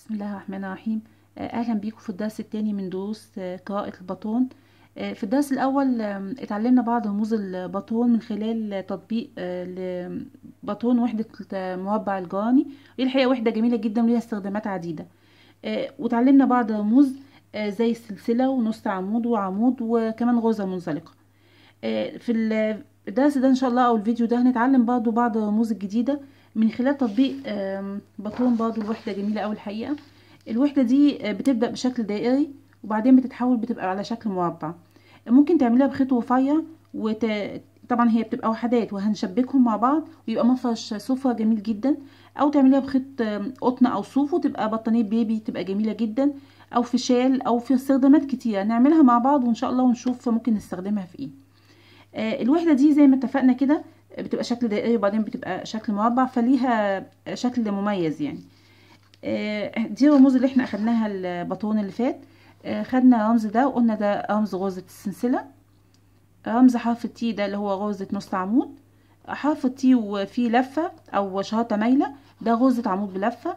بسم الله الرحمن الرحيم آه، اهلا بيكم في الدرس الثاني من دروس آه، قراءة الباطون آه، في الدرس الاول آم، اتعلمنا بعض رموز الباطون من خلال تطبيق آه، لباطون وحدة مربع الجراني هي الحقيقة وحدة جميلة جدا وليها استخدامات عديدة آه، وتعلمنا بعض رموز آه، زي السلسلة ونص عمود وعمود وكمان غرزة منزلقة آه، في ال- الدرس ده ان شاء الله او الفيديو ده هنتعلم برضو بعض الرموز الجديدة من خلال تطبيق آم، باطون برضو الوحدة جميلة اوي الحقيقة الوحدة دي آه، بتبدأ بشكل دائري وبعدين بتتحول بتبقى على شكل مربع ممكن تعمليها بخيط رفيع وت... طبعا هي بتبقى وحدات وهنشبكهم مع بعض ويبقى مفرش سفرة جميل جدا او تعمليها بخيط آم، قطن او صوف وتبقى بطانية بيبي تبقى جميلة جدا او في شال او في استخدامات كتيرة نعملها مع بعض وان شاء الله ونشوف ممكن نستخدمها في ايه آه، الوحدة دي زي ما اتفقنا كده بتبقى شكل دائري وبعدين بتبقى شكل مربع فليها شكل مميز يعني آه، دي الرموز اللي احنا اخدناها الباطون اللي فات آه، خدنا رمز ده وقلنا ده رمز غرزة السلسلة رمز حرف التي ده اللي هو غرزة نص عمود حرف التي وفيه لفة او شهاطة مايلة ده غرزة عمود بلفة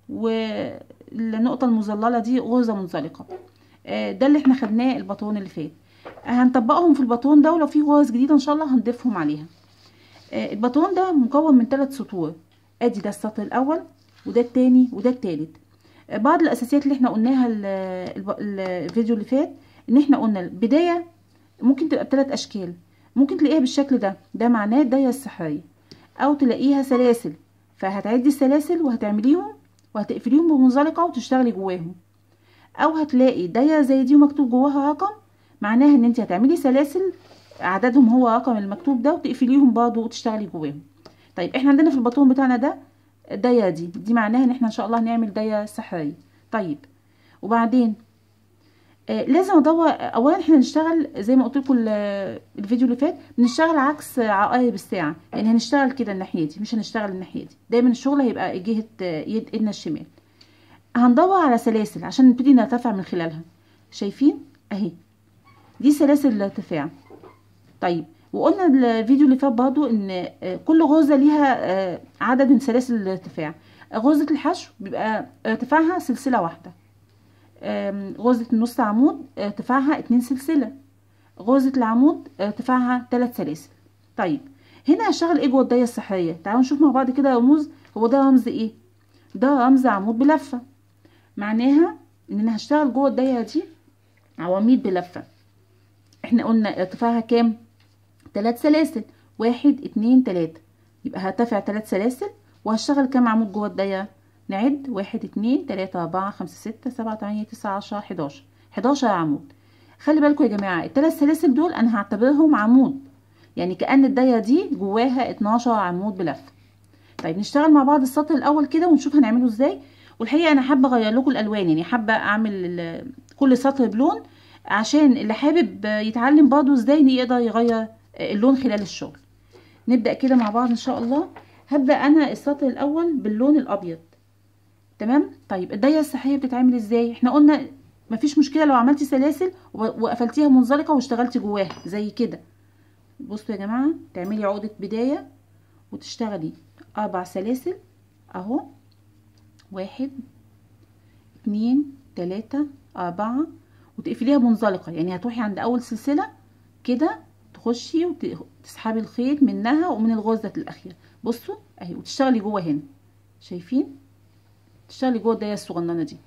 والنقطة المظللة دي غرزة منزلقة آه، ده اللي احنا خدناه الباطون اللي فات هنطبقهم في الباطون ده ولو في غرز جديدة ان شاء الله هنضيفهم عليها آه، الباطون ده مكون من ثلاث سطور ادي ده السطر الاول وده التاني وده التالت آه، بعض الاساسيات اللي احنا قلناها ال- الب- الفيديو اللي فات ان احنا قلنا البداية ممكن تبقى بثلاث اشكال ممكن تلاقيها بالشكل ده ده معناه الدايرة السحرية او تلاقيها سلاسل فهتعدي السلاسل وهتعمليهم وهتقفليهم بمنزلقة وتشتغلي جواهم او هتلاقي دايرة زي دي ومكتوب جواها رقم معناها ان انت هتعملي سلاسل عددهم هو رقم المكتوب ده وتقفليهم برضه وتشتغلي جواهم طيب احنا عندنا في الباطون بتاعنا ده الدايره دي دي معناها ان احنا ان شاء الله هنعمل دايره سحريه طيب وبعدين آه لازم ادور اولا احنا هنشتغل زي ما قلت لكم ال- الفيديو اللي فات بنشتغل عكس عقارب الساعه يعني هنشتغل كده الناحيه دي مش هنشتغل الناحيه دي دايما الشغل هيبقى جهه آه، يد ايدنا الشمال هندور على سلاسل عشان نبتدي نرتفع من خلالها شايفين اهي دي سلاسل الارتفاع طيب وقلنا الفيديو اللي فات برضو ان آه، كل غرزة ليها آه، عدد من سلاسل الارتفاع غرزة الحشو بيبقى ارتفاعها سلسلة واحدة آم، غرزة النص عمود ارتفاعها اتنين سلسلة غرزة العمود ارتفاعها تلات سلاسل طيب هنا هشتغل ايه جوه الدايرة السحرية تعالوا نشوف مع بعض كده رموز هو ده رمز ايه ده رمز عمود بلفة معناها ان انا هشتغل جوه الدايرة دي عواميد بلفة احنا قلنا ارتفاعها كام تلات سلاسل واحد اتنين تلاتة يبقى هرتفع تلات سلاسل وهشتغل كام عمود جوه الدايرة نعد واحد اتنين تلاتة اربعة خمسة ستة سبعة تمانية تسعة عشرة حداشر حداشر عمود خلي بالكم يا جماعة التلات سلاسل دول انا هعتبرهم عمود يعني كأن الدايرة دي جواها اتناشر عمود بلفة طيب نشتغل مع بعض السطر الاول كده ونشوف هنعمله ازاي والحقيقة انا حابة اغير لكم الالوان يعني حابة اعمل ال- كل سطر بلون عشان اللي حابب يتعلم برضه ازاي يقدر يغير اللون خلال الشغل نبدأ كده مع بعض ان شاء الله هبدأ انا السطر الاول باللون الابيض تمام طيب الدايره السحريه بتتعمل ازاي احنا قلنا مفيش مشكله لو عملتي سلاسل و- وقفلتيها منزلقه واشتغلتي جواها زي كده بصوا يا جماعه تعملي عقده بدايه وتشتغلي اربع سلاسل اهو واحد اتنين تلاتة اربعة وتقفليها منزلقه يعني هتروحي عند اول سلسله كده تخشي وتسحبي الخيط منها ومن الغرزه الاخيره بصوا اهي وتشتغلي جوه هنا شايفين تشتغلي جوه الدايره الصغننه دي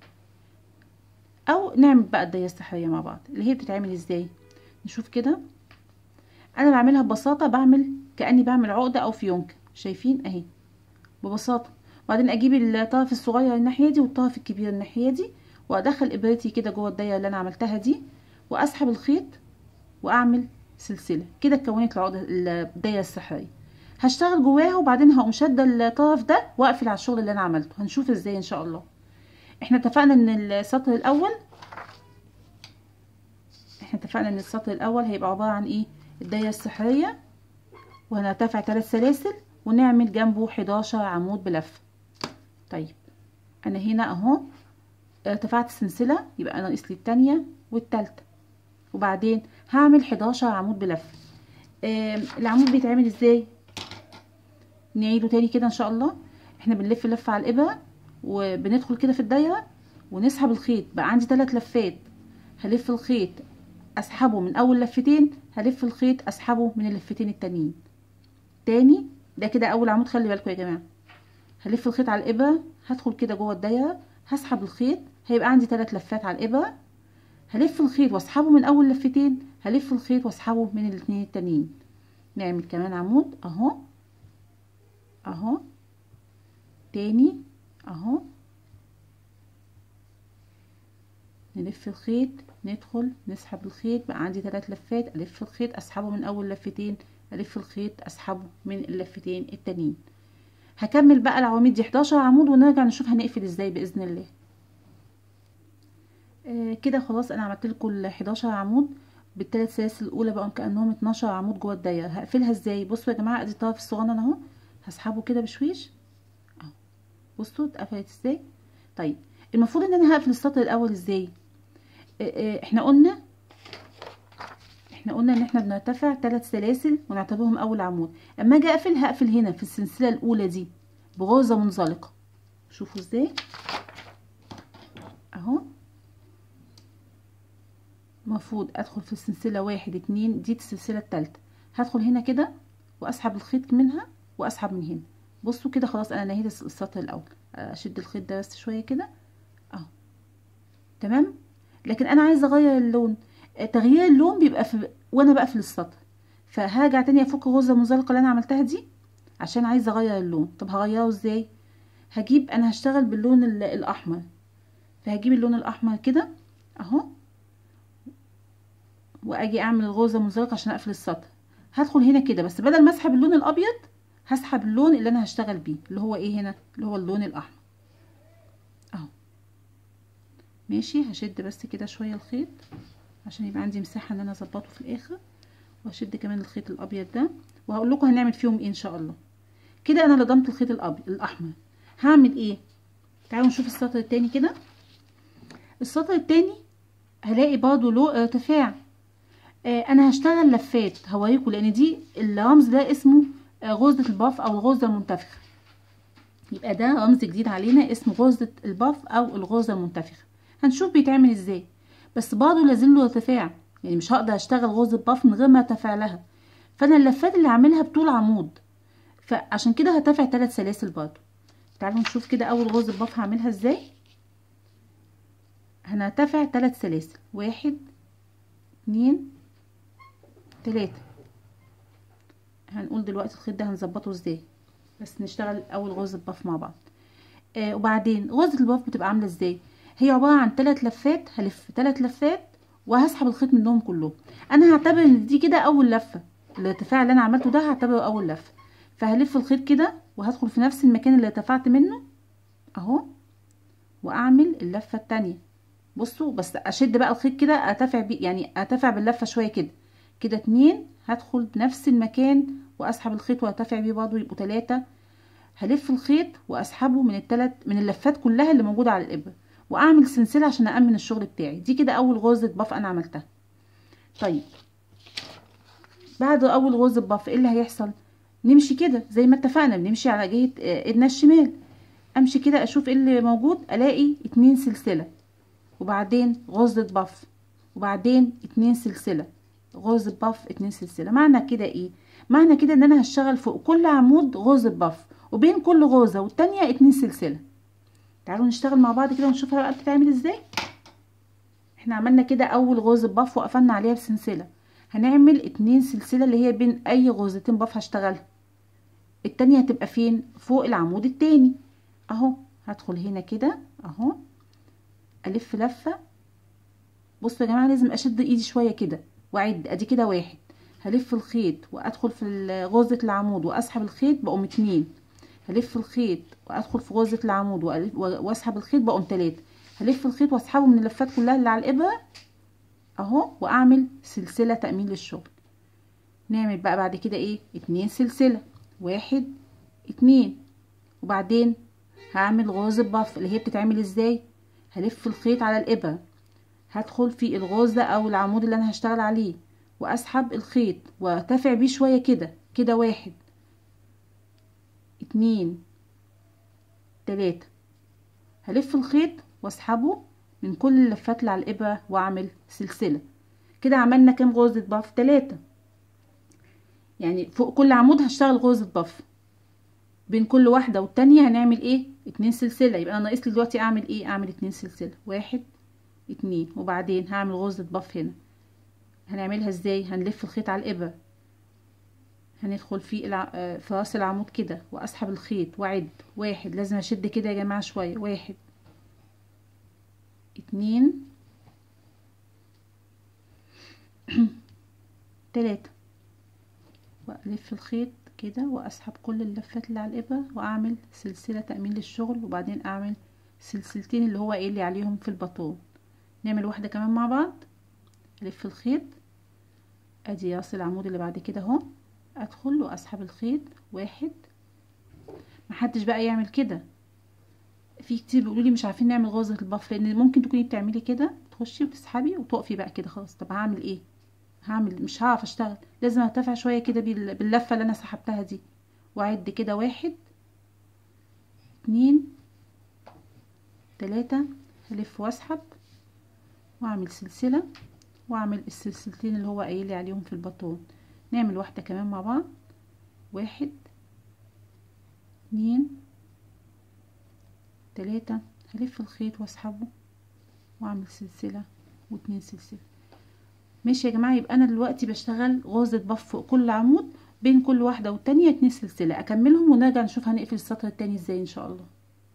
او نعمل بقى الدايره السحريه مع بعض اللي هي بتتعمل ازاي نشوف كده انا بعملها ببساطه بعمل كاني بعمل عقده او فيونكه شايفين اهي ببساطه وبعدين اجيب الطرف الصغير الناحيه دي والطرف الكبير الناحيه دي وادخل ابرتي كده جوه الدايره اللي انا عملتها دي واسحب الخيط واعمل سلسله كده اتكونت العقده الدايره السحريه هشتغل جواها وبعدين هقوم شاده الطرف ده واقفل على الشغل اللي انا عملته هنشوف ازاي ان شاء الله احنا اتفقنا ان السطر الاول احنا اتفقنا ان السطر الاول هيبقى عباره عن ايه الدايره السحريه وهنرتفع ثلاث سلاسل ونعمل جنبه 11 عمود بلفه طيب انا هنا اهو ارتفعت سلسله يبقى انا ناقص لي الثانيه والثالثه وبعدين هعمل 11 عمود بلفه آه العمود بيتعمل ازاي نعيده تاني كده ان شاء الله احنا بنلف لفه على الابره وبندخل كده في الدايره ونسحب الخيط بقى عندي ثلاث لفات هلف الخيط اسحبه من اول لفتين هلف الخيط اسحبه من اللفتين التانيين تاني ده كده اول عمود خلي بالكم يا جماعه هلف الخيط على الابره هدخل كده جوه الدايره هسحب الخيط هيبقى عندي ثلاث لفات على الابره هلف الخيط واسحبه من اول لفتين هلف الخيط واسحبه من الاثنين التانيين نعمل كمان عمود اهو اهو تاني اهو نلف الخيط ندخل نسحب الخيط بقى عندي ثلاث لفات الف الخيط اسحبه من اول لفتين الف الخيط اسحبه من اللفتين التانيين هكمل بقى العواميد دي 11 عمود ونرجع نشوف هنقفل ازاي باذن الله آه كده خلاص انا عملت لكم ال 11 عمود بالثلاث سلاسل الاولى بقوا كانهم 12 عمود جوه الدايره هقفلها ازاي بصوا يا جماعه ادي الطرف الصغنن اهو هسحبه كده بشويش اهو بصوا اتقفلت ازاي طيب المفروض ان انا هقفل السطر الاول ازاي احنا قلنا احنا قلنا ان احنا بنرتفع ثلاث سلاسل ونعتبرهم اول عمود اما اجي اقفل هقفل هنا في السلسله الاولى دي بغرزه منزلقه شوفوا ازاي اهو المفروض ادخل في السلسله واحد اتنين دي السلسله الثالثه هدخل هنا كده واسحب الخيط منها واسحب من هنا بصوا كده خلاص انا نهيت السطر الاول اشد الخيط ده بس شويه كده اهو تمام لكن انا عايزه اغير اللون تغيير اللون بيبقى في وانا بقفل السطر فهرجع تاني افك الغرزه المنزلقه اللي انا عملتها دي عشان عايزه اغير اللون طب هغيره ازاي هجيب انا هشتغل باللون الاحمر فهجيب اللون الاحمر كده اهو واجي اعمل الغرزه المنزلقه عشان اقفل السطر هدخل هنا كده بس بدل ما اسحب اللون الابيض هسحب اللون اللي انا هشتغل بيه اللي هو ايه هنا اللي هو اللون الاحمر اهو ماشي هشد بس كده شويه الخيط عشان يبقى عندي مساحه ان انا اظبطه في الاخر وهشد كمان الخيط الابيض ده وهقول لكم هنعمل فيهم ايه ان شاء الله كده انا لضمت الخيط الابيض الاحمر هعمل ايه تعالوا نشوف السطر التاني كده السطر التاني هلاقي برضه له ارتفاع آه انا هشتغل لفات هوريكم لان دي الرمز ده اسمه آه غرزه الباف او الغرزه المنتفخه يبقى ده رمز جديد علينا اسمه غرزه الباف او الغرزه المنتفخه هنشوف بيتعمل ازاي بس برضه لازم له ارتفاع يعني مش هقدر اشتغل غرزه باف من غير ما ارتفع لها فانا اللفات اللي هعملها بطول عمود فعشان كده هرتفع ثلاث سلاسل برضه تعالوا نشوف كده اول غرزه باف هعملها ازاي هنرتفع ثلاث سلاسل واحد اتنين تلاتة هنقول دلوقتي الخيط ده هنظبطه ازاي بس نشتغل اول غرزه باف مع بعض آه وبعدين غرزه الباف بتبقى عامله ازاي هي عباره عن ثلاث لفات هلف ثلاث لفات وهسحب الخيط منهم كلهم انا هعتبر ان دي كده اول لفه الارتفاع اللي انا عملته ده هعتبره اول لفه فهلف الخيط كده وهدخل في نفس المكان اللي ارتفعت منه اهو واعمل اللفه التانية بصوا بس اشد بقى الخيط كده ارتفع بيه يعني ارتفع باللفه شويه كده كده اتنين هدخل بنفس المكان واسحب الخيط وارتفع بيه برضه يبقوا تلاتة هلف الخيط واسحبه من التلات من اللفات كلها اللي موجوده على الابره واعمل سلسله عشان امن الشغل بتاعي دي كده اول غرزه باف انا عملتها طيب بعد اول غرزه باف ايه اللي هيحصل نمشي كده زي ما اتفقنا بنمشي على جهه ايدنا الشمال امشي كده اشوف ايه اللي موجود الاقي اتنين سلسله وبعدين غرزه باف وبعدين اتنين سلسله غرزه باف اتنين سلسله معنى كده ايه معنى كده ان انا هشتغل فوق كل عمود غرزه باف وبين كل غرزه والتانية اتنين سلسله تعالوا نشتغل مع بعض كده ونشوفها بقى بتتعمل ازاي احنا عملنا كده اول غرزه باف وقفلنا عليها بسلسله هنعمل اتنين سلسله اللي هي بين اي غرزتين باف هشتغلها التانية هتبقى فين فوق العمود التاني اهو هدخل هنا كده اهو الف لفه بصوا يا جماعه لازم اشد ايدي شويه كده واعد ادي كده واحد هلف الخيط وادخل في غرزه العمود واسحب الخيط بقوم اتنين هلف الخيط وادخل في غرزه العمود واسحب الخيط بقوم تلاتة هلف الخيط واسحبه من اللفات كلها اللي على الابره اهو واعمل سلسله تامين للشغل نعمل بقى بعد كده ايه اتنين سلسله واحد اتنين وبعدين هعمل غرزه باف اللي هي بتتعمل ازاي هلف الخيط على الابره هدخل في الغرزه او العمود اللي انا هشتغل عليه واسحب الخيط وارتفع بيه شويه كده كده واحد اتنين تلاتة هلف الخيط واسحبه من كل اللفات اللي على الابره واعمل سلسله كده عملنا كام غرزه بف تلاتة يعني فوق كل عمود هشتغل غرزه بف بين كل واحده والتانية هنعمل ايه اتنين سلسله يبقى انا ناقص لي دلوقتي اعمل ايه اعمل اتنين سلسله واحد اتنين وبعدين هعمل غرزه بف هنا هنعملها ازاي هنلف الخيط على الابره هندخل في الع... في راس العمود كده واسحب الخيط واعد واحد لازم اشد كده يا جماعه شويه واحد اتنين تلاتة والف الخيط كده واسحب كل اللفات اللي على الابره واعمل سلسله تامين للشغل وبعدين اعمل سلسلتين اللي هو قايل لي عليهم في الباطون نعمل واحده كمان مع بعض الف الخيط ادي راس العمود اللي بعد كده اهو ادخل واسحب الخيط واحد محدش بقى يعمل كده في كتير بيقولوا لي مش عارفين نعمل غرزه البف لان ممكن تكوني بتعملي كده تخشي وتسحبي وتقفي بقى كده خلاص طب هعمل ايه هعمل مش هعرف اشتغل لازم ارتفع شويه كده باللفه اللي انا سحبتها دي واعد كده واحد اتنين تلاتة هلف واسحب واعمل سلسله واعمل السلسلتين اللي هو قايل لي عليهم في الباطون نعمل واحده كمان مع بعض واحد اتنين تلاتة هلف الخيط واسحبه واعمل سلسله واتنين سلسله ماشي يا جماعه يبقى انا دلوقتي بشتغل غرزه بف فوق كل عمود بين كل واحده والتانية اتنين سلسله اكملهم ونرجع نشوف هنقفل السطر التاني ازاي ان شاء الله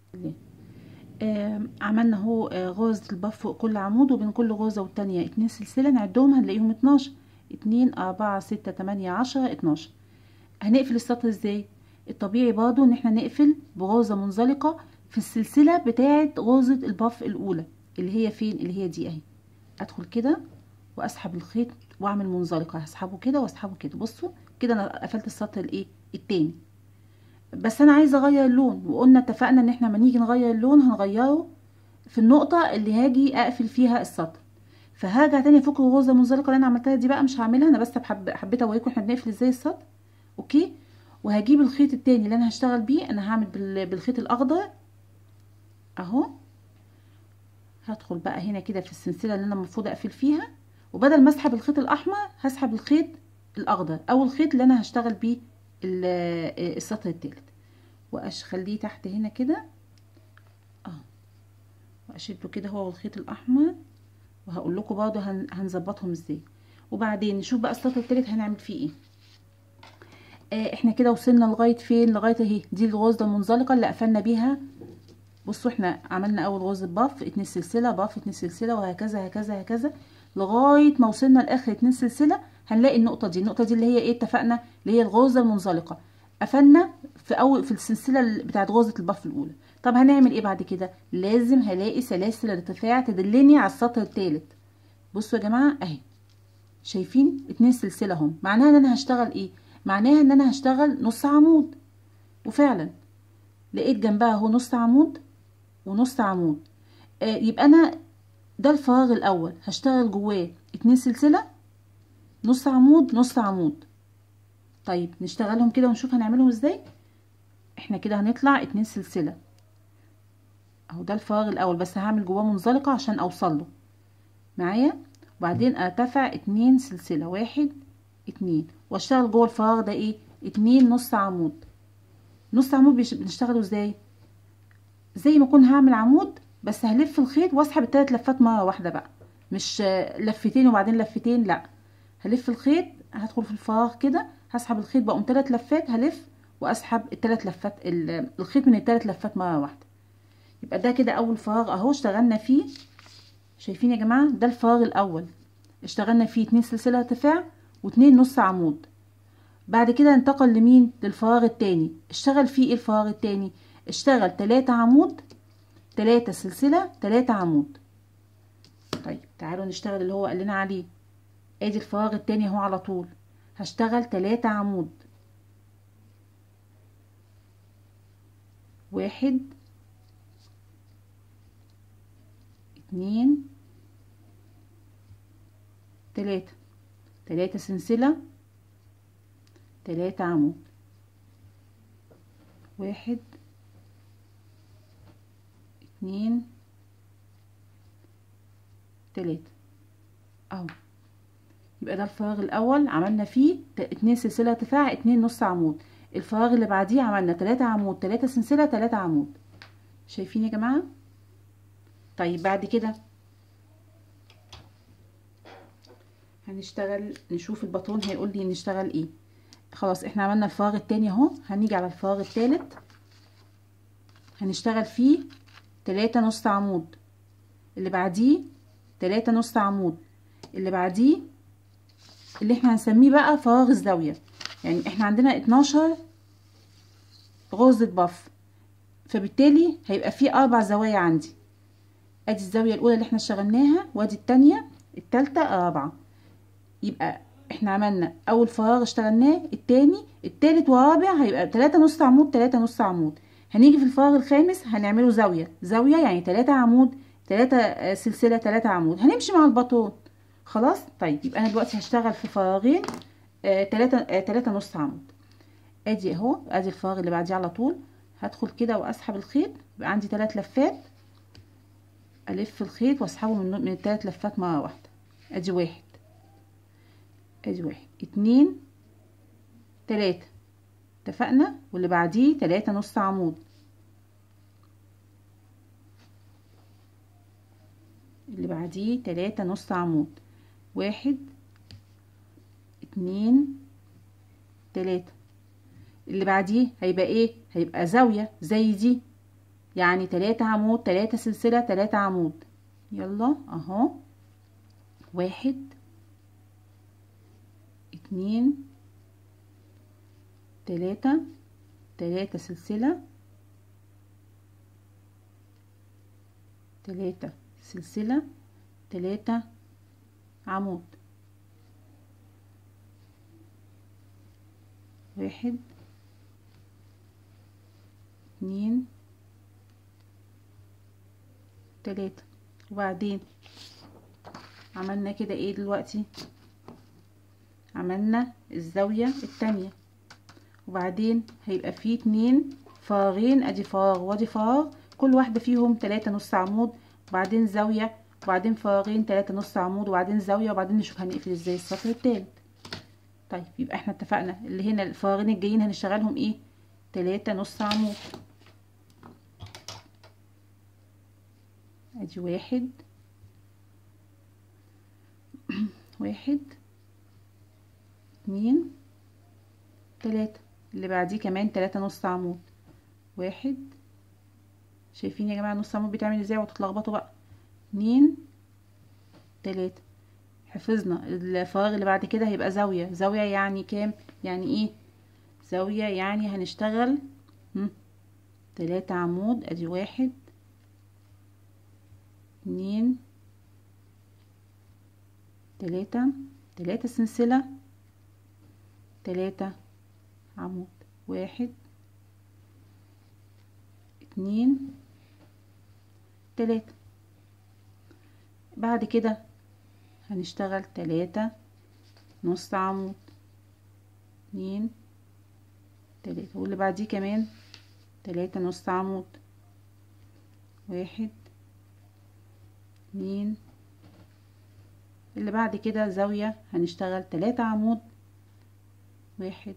آه عملنا اهو آه غرزه البف فوق كل عمود وبين كل غرزه والتانية اتنين سلسله نعدهم هنلاقيهم اتناشر اتنين اربعة ستة تمانية عشرة اتناشر هنقفل السطر ازاي الطبيعي برضو ان احنا نقفل بغرزه منزلقه في السلسله بتاعه غرزه البف الاولى اللي هي فين اللي هي دي اهي ادخل كده واسحب الخيط واعمل منزلقه هسحبه كده واسحبه كده بصوا كده انا قفلت السطر الايه التاني بس انا عايزه اغير اللون وقلنا اتفقنا ان احنا لما نيجي نغير اللون هنغيره في النقطه اللي هاجي اقفل فيها السطر فهرجع تاني افك الغرزه المنزلقه اللي انا عملتها دي بقى مش هعملها انا بس حب... حبيت اوريكم احنا بنقفل ازاي السطر اوكي وهجيب الخيط التاني اللي انا هشتغل بيه انا هعمل بال... بالخيط الاخضر اهو هدخل بقى هنا كده في السلسله اللي انا المفروض اقفل فيها وبدل ما اسحب الخيط الاحمر هسحب الخيط الاخضر او الخيط اللي انا هشتغل بيه السطر التالت واخليه تحت هنا كده اه واشده كده هو والخيط الاحمر وهقول لكم برضه هنظبطهم ازاي وبعدين نشوف بقى السطر التالت هنعمل فيه ايه آه احنا كده وصلنا لغايه فين لغايه اهي دي الغرزه المنزلقه اللي قفلنا بيها بصوا احنا عملنا اول غرزه باف اتنين سلسله باف اتنين سلسله وهكذا هكذا هكذا لغايه ما وصلنا لاخر اتنين سلسله هنلاقي النقطه دي النقطه دي اللي هي ايه اتفقنا اللي هي الغرزه المنزلقه قفلنا في اول في السلسله بتاعت غرزه الباف الاولى طب هنعمل ايه بعد كده لازم هلاقي سلاسل ارتفاع تدلني على السطر الثالث بصوا يا جماعه اهي شايفين اتنين سلسله هم معناها ان انا هشتغل ايه معناها ان انا هشتغل نص عمود وفعلا لقيت جنبها اهو نص عمود ونص عمود آه يبقى انا ده الفراغ الاول هشتغل جواه اتنين سلسله نص عمود نص عمود طيب نشتغلهم كده ونشوف هنعملهم ازاي احنا كده هنطلع اتنين سلسله اهو ده الفراغ الاول بس هعمل جواه منزلقه عشان اوصل له معايا وبعدين ارتفع اتنين سلسله واحد اتنين واشتغل جوه الفراغ ده ايه اتنين نص عمود نص عمود بنشتغله ازاي زي ما اكون هعمل عمود بس هلف الخيط واسحب التلات لفات مره واحده بقى مش لفتين وبعدين لفتين لا هلف الخيط هدخل في الفراغ كده هسحب الخيط بقوم تلات لفات هلف واسحب التلات لفات الخيط من التلات لفات مره واحده يبقى ده كده اول فراغ اهو اشتغلنا فيه شايفين يا جماعه ده الفراغ الاول اشتغلنا فيه اتنين سلسله ارتفاع واتنين نص عمود بعد كده انتقل لمين للفراغ التاني اشتغل فيه ايه الفراغ التاني اشتغل تلاتة عمود تلاتة سلسلة تلاتة عمود طيب تعالوا نشتغل اللي هو قال لنا عليه ادي الفراغ التاني اهو على طول هشتغل تلاتة عمود واحد اتنين تلاتة تلاتة سلسلة تلاتة عمود واحد اتنين تلاتة اهو يبقى ده الفراغ الاول عملنا فيه اتنين سلسله ارتفاع اتنين نص عمود الفراغ اللي بعديه عملنا تلاتة عمود تلاتة سلسله تلاتة عمود شايفين يا جماعه طيب بعد كده هنشتغل نشوف البطون هيقول لي نشتغل ايه خلاص احنا عملنا الفراغ التاني اهو هنيجي على الفراغ التالت هنشتغل فيه تلاتة نص عمود اللي بعديه تلاتة نص عمود اللي بعديه اللي احنا هنسميه بقى فراغ الزاوية يعني احنا عندنا اتناشر غرزة بف فبالتالي هيبقى فيه اربع زوايا عندي ادي الزاوية الاولى اللي احنا اشتغلناها وادي التانية التالتة الرابعة يبقى احنا عملنا اول فراغ اشتغلناه التاني التالت والرابع هيبقى تلاتة نص عمود تلاتة نص عمود هنيجي في الفراغ الخامس هنعمله زاوية زاوية يعني تلاتة عمود تلاتة سلسلة تلاتة عمود هنمشي مع البطون خلاص طيب يبقى انا دلوقتي هشتغل في فراغين آه تلاتة آه تلاتة نص عمود ادي اهو ادي الفراغ اللي بعديه على طول هدخل كده واسحب الخيط يبقى عندي تلات لفات الف الخيط واسحبه من من التلات لفات مره واحده ادي واحد ادي واحد اتنين تلاتة اتفقنا واللي بعديه تلاتة نص عمود اللي بعديه تلاتة نص عمود واحد اتنين تلاتة اللي بعديه هيبقى ايه هيبقى زاوية زي دي يعني تلاتة عمود تلاتة سلسلة تلاتة عمود يلا اهو واحد اتنين تلاتة تلاتة سلسلة تلاتة سلسلة تلاتة عمود واحد اتنين تلاتة وبعدين عملنا كده ايه دلوقتي عملنا الزاوية التانية وبعدين هيبقى فيه اتنين فراغين ادي فراغ وادي فراغ كل واحدة فيهم تلاتة نص عمود وبعدين زاوية وبعدين فراغين تلاتة نص عمود وبعدين زاوية وبعدين نشوف هنقفل ازاي السطر التالت طيب يبقى احنا اتفقنا اللي هنا الفراغين الجايين هنشتغلهم ايه تلاتة نص عمود ادي واحد واحد اتنين تلاتة اللي بعديه كمان تلاتة نص عمود واحد شايفين يا جماعة نص عمود بيتعمل ازاي وتتلخبطوا بقى اتنين تلاتة حفظنا الفراغ اللي بعد كده هيبقى زاوية زاوية يعني كام يعني ايه زاوية يعني هنشتغل تلاتة عمود ادي واحد اتنين تلاتة تلاتة سلسلة تلاتة عمود واحد اتنين تلاتة بعد كده هنشتغل تلاتة نص عمود اتنين تلاتة واللي بعديه كمان تلاتة نص عمود واحد اتنين اللي بعد كده زاوية هنشتغل تلاتة عمود واحد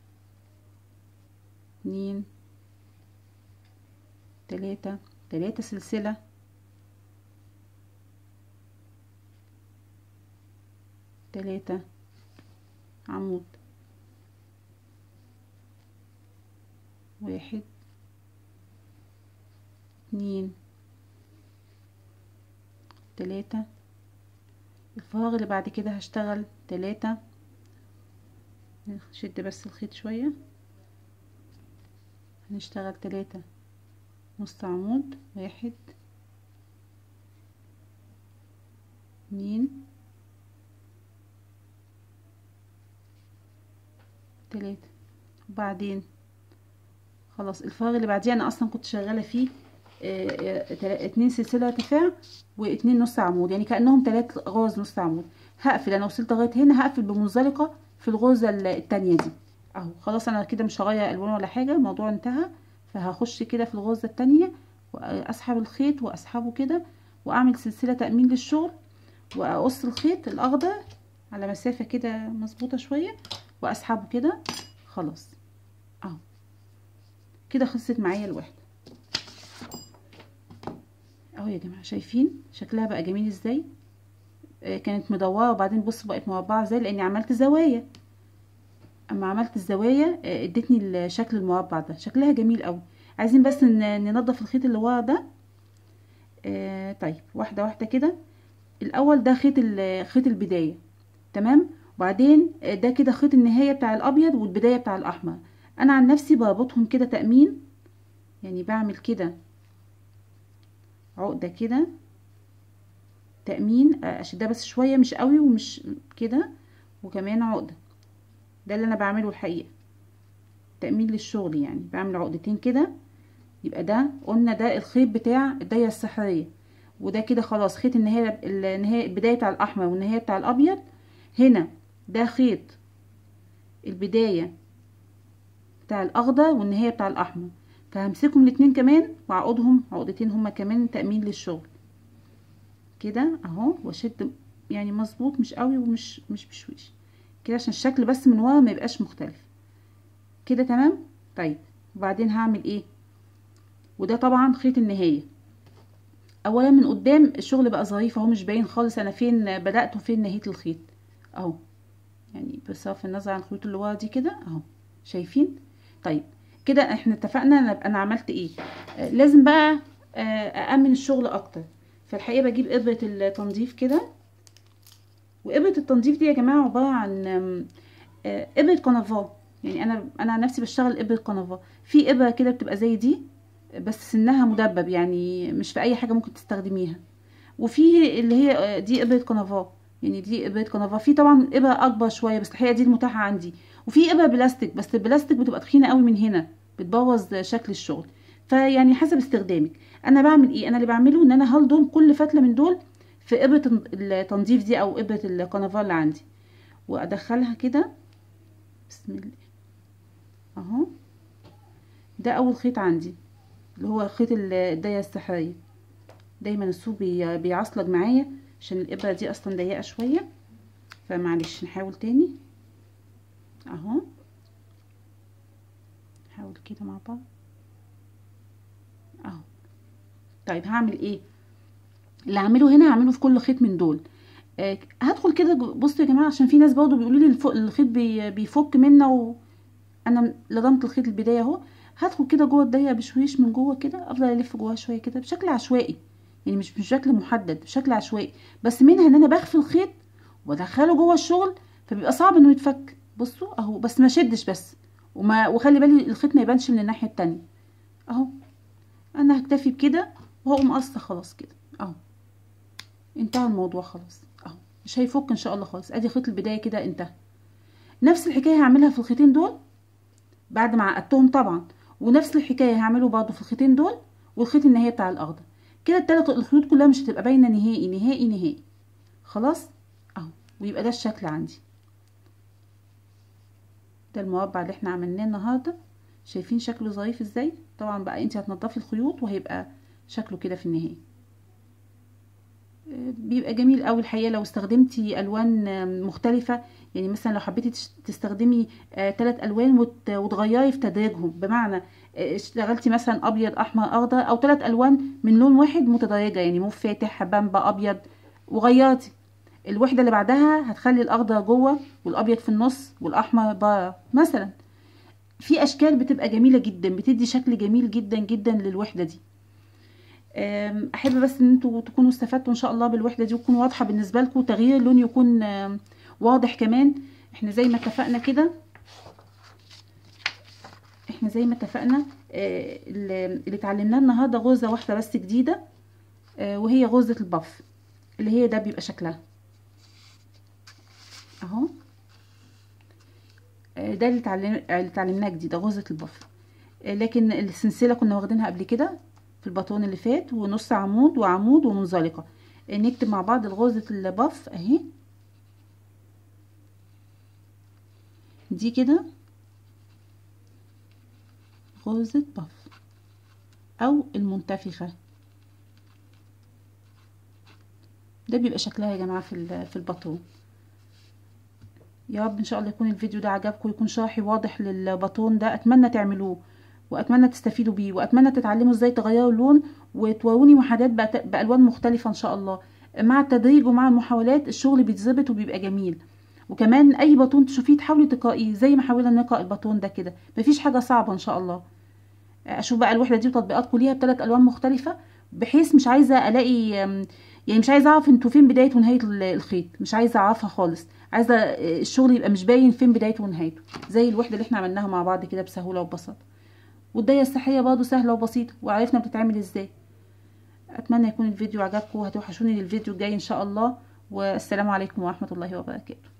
اتنين تلاتة تلاتة سلسلة تلاتة عمود واحد اتنين تلاتة الفراغ اللي بعد كده هشتغل تلاتة نشد بس الخيط شوية هنشتغل تلاتة نص عمود واحد اتنين تلاتة وبعدين خلاص الفراغ اللي بعديه انا اصلا كنت شغاله فيه اه اه اتنين سلسله ارتفاع واتنين نص عمود يعني كانهم تلات غرز نص عمود هقفل انا وصلت لغايه هنا هقفل بمنزلقه في الغرزه التانية دي اهو خلاص انا كده مش هغير الوان ولا حاجه الموضوع انتهى فهخش كده في الغرزه التانية واسحب الخيط واسحبه كده واعمل سلسله تامين للشغل واقص الخيط الاخضر على مسافه كده مظبوطه شويه واسحبه كده خلاص اهو كده خلصت معايا الوحده اهو يا جماعه شايفين شكلها بقى جميل ازاي آه كانت مدوره وبعدين بص بقت مربعه ازاي لاني عملت زوايا اما عملت الزوايا آه ادتني الشكل المربع ده شكلها جميل قوي عايزين بس ننضف الخيط اللي ورا ده آه طيب واحده واحده كده الاول ده خيط خيط البدايه تمام وبعدين ده كده خيط النهايه بتاع الابيض والبدايه بتاع الاحمر انا عن نفسي بربطهم كده تامين يعني بعمل كده عقده كده تامين اشدها بس شويه مش قوي ومش كده وكمان عقده ده اللي انا بعمله الحقيقه تامين للشغل يعني بعمل عقدتين كده يبقى ده قلنا ده الخيط بتاع الدايه السحريه وده كده خلاص خيط النهايه النهايه البدايه بتاع الاحمر والنهايه بتاع الابيض هنا ده خيط البدايه بتاع الاخضر والنهايه بتاع الاحمر فهمسكهم الاتنين كمان واعقدهم عقدتين هما كمان تامين للشغل كده اهو واشد يعني مظبوط مش قوي ومش مش بشويش كده عشان الشكل بس من ورا ما يبقاش مختلف كده تمام طيب وبعدين هعمل ايه وده طبعا خيط النهايه اولا من قدام الشغل بقى ظريف اهو مش باين خالص انا فين بدات وفين نهيت الخيط اهو يعني بصرف النظر عن الخيوط اللي ورا دي كده اهو شايفين طيب كده احنا اتفقنا انا انا عملت ايه آه لازم بقى آه اامن الشغل اكتر فالحقيقه بجيب ابره التنظيف كده وابره التنظيف دي يا جماعه عباره عن آه ابره كنفا يعني انا انا عن نفسي بشتغل ابره كنفا في ابره كده بتبقى زي دي بس سنها مدبب يعني مش في اي حاجه ممكن تستخدميها وفي اللي هي دي ابره كنفا يعني دي ابره كنفا في طبعا ابره اكبر شويه بس الحقيقه دي المتاحه عندي وفي ابره بلاستيك بس البلاستيك بتبقى تخينه قوي من هنا بتبوظ شكل الشغل فيعني حسب استخدامك انا بعمل ايه انا اللي بعمله ان انا هلضم كل فتله من دول في ابره التنظيف دي او ابره الكنفا اللي عندي وادخلها كده بسم الله اهو ده اول خيط عندي اللي هو خيط الدايه السحريه دايما السوق بيعصلج معايا عشان الابره دي اصلا ضيقه شويه فمعلش نحاول تاني اهو نحاول كده مع بعض اهو طيب هعمل ايه اللي هعمله هنا هعمله في كل خيط من دول آه هدخل كده بصوا يا جماعه عشان في ناس برضه بيقولوا لي الخيط بي بيفك منا وانا لضمت الخيط البدايه اهو هدخل كده جوه الضيقه بشويش من جوه كده افضل الف جواها شويه كده بشكل عشوائي يعني مش بشكل محدد بشكل عشوائي بس منها ان انا بخفي الخيط وادخله جوه الشغل فبيبقى صعب انه يتفك بصوا اهو بس ما شدش بس وما وخلي بالي الخيط ما يبانش من الناحيه التانية اهو انا هكتفي بكده وهقوم قصه خلاص كده اهو انتهى الموضوع خلاص اهو مش هيفك ان شاء الله خالص ادي خيط البدايه كده انتهى نفس الحكايه هعملها في الخيطين دول بعد ما عقدتهم طبعا ونفس الحكايه هعمله برضه في الخيطين دول والخيط النهائي بتاع الاخضر كده التلات الخيوط كلها مش هتبقى باينه نهائي نهائي نهائي خلاص اهو ويبقى ده الشكل عندي ده المربع اللي احنا عملناه النهارده شايفين شكله ظريف ازاي طبعا بقى انت هتنضفي الخيوط وهيبقى شكله كده في النهايه بيبقى جميل قوي الحقيقه لو استخدمتي الوان مختلفه يعني مثلا لو حبيتي تستخدمي ثلاث الوان وتغيري في تدريجهم بمعنى اشتغلتي مثلا ابيض احمر اخضر او ثلاث الوان من لون واحد متدرجه يعني موف فاتح بامبا ابيض وغيرتي الوحده اللي بعدها هتخلي الاخضر جوه والابيض في النص والاحمر بره مثلا في اشكال بتبقى جميله جدا بتدي شكل جميل جدا جدا للوحده دي احب بس ان انتوا تكونوا استفدتوا ان شاء الله بالوحده دي وتكون واضحه بالنسبه لكم تغيير اللون يكون واضح كمان احنا زي ما اتفقنا كده احنا زي ما اتفقنا اللي اتعلمناه النهارده غرزه واحده بس جديده وهي غرزه البف اللي هي ده بيبقى شكلها اهو ده اللي اتعلمناه جديد غرزه البف لكن السلسله كنا واخدينها قبل كده في الباطون اللي فات ونص عمود وعمود ومنزلقه نكتب مع بعض غرزه البف اهي دي كده غرزه بف او المنتفخة ده بيبقى شكلها يا جماعة في في الباتون يا رب ان شاء الله يكون الفيديو ده عجبكم ويكون شرحي واضح للباتون ده اتمنى تعملوه واتمنى تستفيدوا بيه واتمنى تتعلموا ازاي تغيروا اللون وتوروني وحدات بالوان مختلفه ان شاء الله مع التدريج ومع المحاولات الشغل بيتظبط وبيبقى جميل وكمان اي باتون تشوفيه تحاولي تقرأيه زي ما حاولنا نقرأ الباتون ده كده مفيش حاجه صعبه ان شاء الله اشوف بقى الوحده دي وتطبيقاتكم ليها بثلاث الوان مختلفه بحيث مش عايزه الاقي يعني مش عايزه اعرف انتوا فين بدايه ونهايه الخيط مش عايزه اعرفها خالص عايزه الشغل يبقى مش باين فين بدايته ونهايته زي الوحده اللي احنا عملناها مع بعض كده بسهوله وببساطه والدايه الصحيه برضه سهله وبسيطه وعرفنا بتتعمل ازاي اتمنى يكون الفيديو عجبكم وهتوحشوني للفيديو الجاي ان شاء الله والسلام عليكم ورحمه الله وبركاته